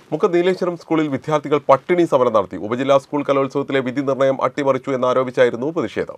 മുക്കം നീലേശ്വരം സ്കൂളിൽ വിദ്യാർത്ഥികൾ പട്ടിണി സമരം നടത്തി ഉപജില്ലാ സ്കൂൾ കലോത്സവത്തിലെ വിധി നിർണയം അട്ടിമറിച്ചു എന്നാരോപിച്ചായിരുന്നു പ്രതിഷേധം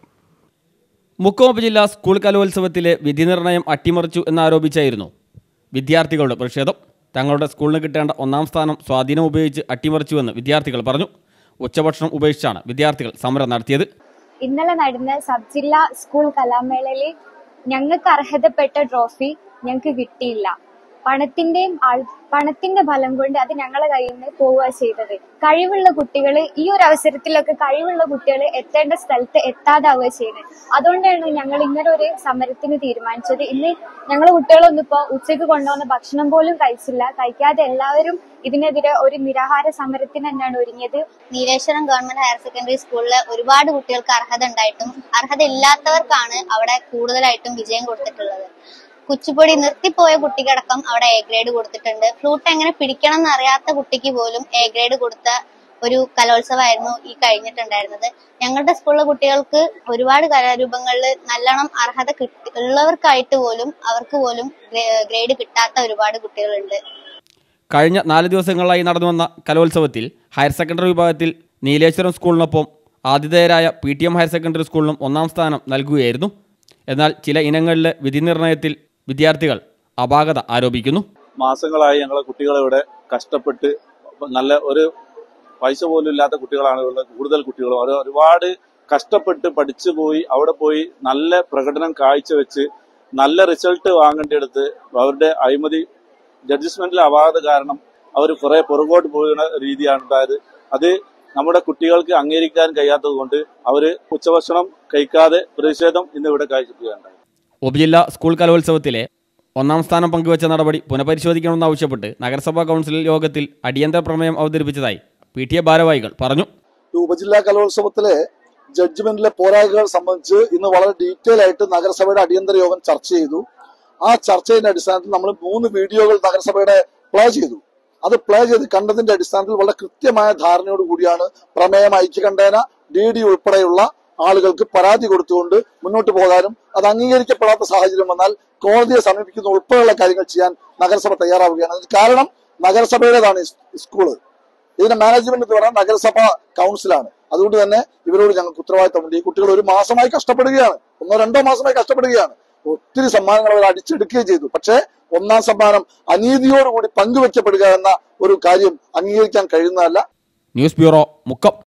മുക്കം ഉപജില്ലാ സ്കൂൾ കലോത്സവത്തിലെ വിധി നിർണയം അട്ടിമറിച്ചു എന്നാരോപിച്ചായിരുന്നു വിദ്യാർത്ഥികളുടെ പ്രതിഷേധം തങ്ങളുടെ സ്കൂളിന് കിട്ടേണ്ട ഒന്നാം സ്ഥാനം സ്വാധീനം ഉപയോഗിച്ച് അട്ടിമറിച്ചുവെന്ന് വിദ്യാർത്ഥികൾ പറഞ്ഞു ഉച്ചഭക്ഷണം ഉപേക്ഷിച്ചാണ് വിദ്യാർത്ഥികൾ സമരം നടത്തിയത് ഇന്നലെ നടന്ന സബ് ജില്ലാ സ്കൂൾ കലാമേളയിൽ ഞങ്ങൾക്ക് അർഹതപ്പെട്ട ട്രോഫി ഞങ്ങൾക്ക് കിട്ടിയില്ല പണത്തിന്റെയും ആൾ പണത്തിന്റെ ഫലം കൊണ്ട് അത് ഞങ്ങളെ കയ്യിൽ നിന്ന് പോവുക ചെയ്തത് കഴിവുള്ള കുട്ടികൾ ഈ ഒരു അവസരത്തിലൊക്കെ കഴിവുള്ള കുട്ടികൾ എത്തേണ്ട സ്ഥലത്ത് എത്താതാവുക ചെയ്യുന്നത് അതുകൊണ്ടാണ് ഞങ്ങൾ ഇങ്ങനെ ഒരു സമരത്തിന് തീരുമാനിച്ചത് ഇന്ന് ഞങ്ങൾ കുട്ടികളൊന്നും ഇപ്പോ ഉച്ചയ്ക്ക് കൊണ്ടുവന്ന ഭക്ഷണം പോലും കഴിച്ചില്ല കഴിക്കാതെ എല്ലാവരും ഇതിനെതിരെ ഒരു നിരാഹാര സമരത്തിന് തന്നെയാണ് ഒരുങ്ങിയത് നീലേശ്വരം ഗവൺമെന്റ് ഹയർ സെക്കൻഡറി സ്കൂളിൽ ഒരുപാട് കുട്ടികൾക്ക് അർഹത ഉണ്ടായിട്ടും അർഹത ഇല്ലാത്തവർക്കാണ് അവിടെ കൂടുതലായിട്ടും വിജയം കൊടുത്തിട്ടുള്ളത് കുച്ചിപ്പൊടി നിർത്തിപ്പോയ കുട്ടിക്കടക്കം അവിടെ എ ഗ്രേഡ് കൊടുത്തിട്ടുണ്ട് ഫ്ലൂട്ട് എങ്ങനെ പിടിക്കണം എന്നറിയാത്ത കുട്ടിക്ക് പോലും എ ഗ്രേഡ് കൊടുത്ത ഒരു കലോത്സവമായിരുന്നു ഈ കഴിഞ്ഞിട്ടുണ്ടായിരുന്നത് ഞങ്ങളുടെ സ്കൂളിലെ കുട്ടികൾക്ക് ഒരുപാട് കലാരൂപങ്ങളിൽ നല്ലോണം അർഹത കിട്ടി ഉള്ളവർക്കായിട്ട് പോലും അവർക്ക് പോലും ഗ്രേഡ് കിട്ടാത്ത ഒരുപാട് കുട്ടികളുണ്ട് കഴിഞ്ഞ നാല് ദിവസങ്ങളായി നടന്നുവന്ന കലോത്സവത്തിൽ ഹയർ സെക്കൻഡറി വിഭാഗത്തിൽ നീലേശ്വരം സ്കൂളിനൊപ്പം ആതിഥേയരായ P T M higher secondary സ്കൂളിനും ഒന്നാം സ്ഥാനം നൽകുകയായിരുന്നു എന്നാൽ ചില ഇനങ്ങളിലെ വിധി നിർണയത്തിൽ വിദ്യാർത്ഥികൾ അപാകത ആരോപിക്കുന്നു മാസങ്ങളായി ഞങ്ങളെ കുട്ടികളെ ഇവിടെ കഷ്ടപ്പെട്ട് നല്ല ഒരു പൈസ പോലും ഇല്ലാത്ത കുട്ടികളാണ് ഉള്ളത് കൂടുതൽ കുട്ടികളും അവർ ഒരുപാട് കഷ്ടപ്പെട്ട് പഠിച്ചു പോയി അവിടെ പോയി നല്ല പ്രകടനം കാഴ്ചവെച്ച് നല്ല റിസൾട്ട് വാങ്ങേണ്ടിയെടുത്ത് അവരുടെ അഴിമതി ജഡ്ജ്മെന്റിലെ അപാകത കാരണം അവർ കുറെ പുറകോട്ട് പോകുന്ന രീതിയാണ് ഉണ്ടായത് അത് നമ്മുടെ കുട്ടികൾക്ക് അംഗീകരിക്കാൻ കഴിയാത്തത് കൊണ്ട് അവര് ഉച്ചഭക്ഷണം കഴിക്കാതെ പ്രതിഷേധം ഇന്ന് ഇവിടെ കാഴ്ചവെക്കുകയുണ്ടായി ഉപജില്ലാ സ്കൂൾ കലോത്സവത്തിലെ ഒന്നാം സ്ഥാനം പങ്കുവച്ച നടപടി പുനഃപരിശോധിക്കണമെന്നാവശ്യപ്പെട്ട് നഗരസഭാ കൗൺസിൽ യോഗത്തിൽ അടിയന്തര പ്രമേയം അവതരിപ്പിച്ചതായി പി ടി എ ഭാരവാഹികൾ പറഞ്ഞു ഈ ഉപജില്ലാ കലോത്സവത്തിലെ ജഡ്ജ്മെന്റിലെ പോരായ്മകൾ സംബന്ധിച്ച് ഇന്ന് വളരെ ഡീറ്റെയിൽ ആയിട്ട് നഗരസഭയുടെ അടിയന്തര യോഗം ചർച്ച ചെയ്തു ആ ചർച്ചയുടെ അടിസ്ഥാനത്തിൽ നമ്മൾ മൂന്ന് വീഡിയോകൾ നഗരസഭയുടെ പ്ലേ ചെയ്തു അത് പ്ലേ ചെയ്ത് കണ്ടതിന്റെ അടിസ്ഥാനത്തിൽ വളരെ കൃത്യമായ ധാരണയോട് കൂടിയാണ് പ്രമേയം ഐക്യകണ്ഠേന ഡി ഡി ഉൾപ്പെടെയുള്ള ആളുകൾക്ക് പരാതി കൊടുത്തുകൊണ്ട് മുന്നോട്ട് പോകാനും അത് അംഗീകരിക്കപ്പെടാത്ത സാഹചര്യം വന്നാൽ കോടതിയെ സമീപിക്കുന്ന ഉൾപ്പെടെയുള്ള കാര്യങ്ങൾ ചെയ്യാൻ നഗരസഭ തയ്യാറാവുകയാണ് അതിന് കാരണം നഗരസഭയുടേതാണ് ഈ സ്കൂള് ഇതിന്റെ മാനേജ്മെന്റ് എന്ന് പറഞ്ഞാൽ നഗരസഭ കൗൺസിലാണ് അതുകൊണ്ട് തന്നെ ഇവരോട് ഞങ്ങൾക്ക് ഉത്തരവാദിത്തമുണ്ട് ഈ കുട്ടികൾ ഒരു മാസമായി കഷ്ടപ്പെടുകയാണ് ഒന്നോ രണ്ടോ മാസമായി കഷ്ടപ്പെടുകയാണ് ഒത്തിരി സമ്മാനങ്ങൾ അവർ അടിച്ചെടുക്കുകയും ചെയ്തു പക്ഷേ ഒന്നാം സമ്മാനം അനീതിയോടുകൂടി പങ്കുവെക്കപ്പെടുക എന്ന ഒരു കാര്യം അംഗീകരിക്കാൻ കഴിയുന്നതല്ല ന്യൂസ് ബ്യൂറോ മുക്കം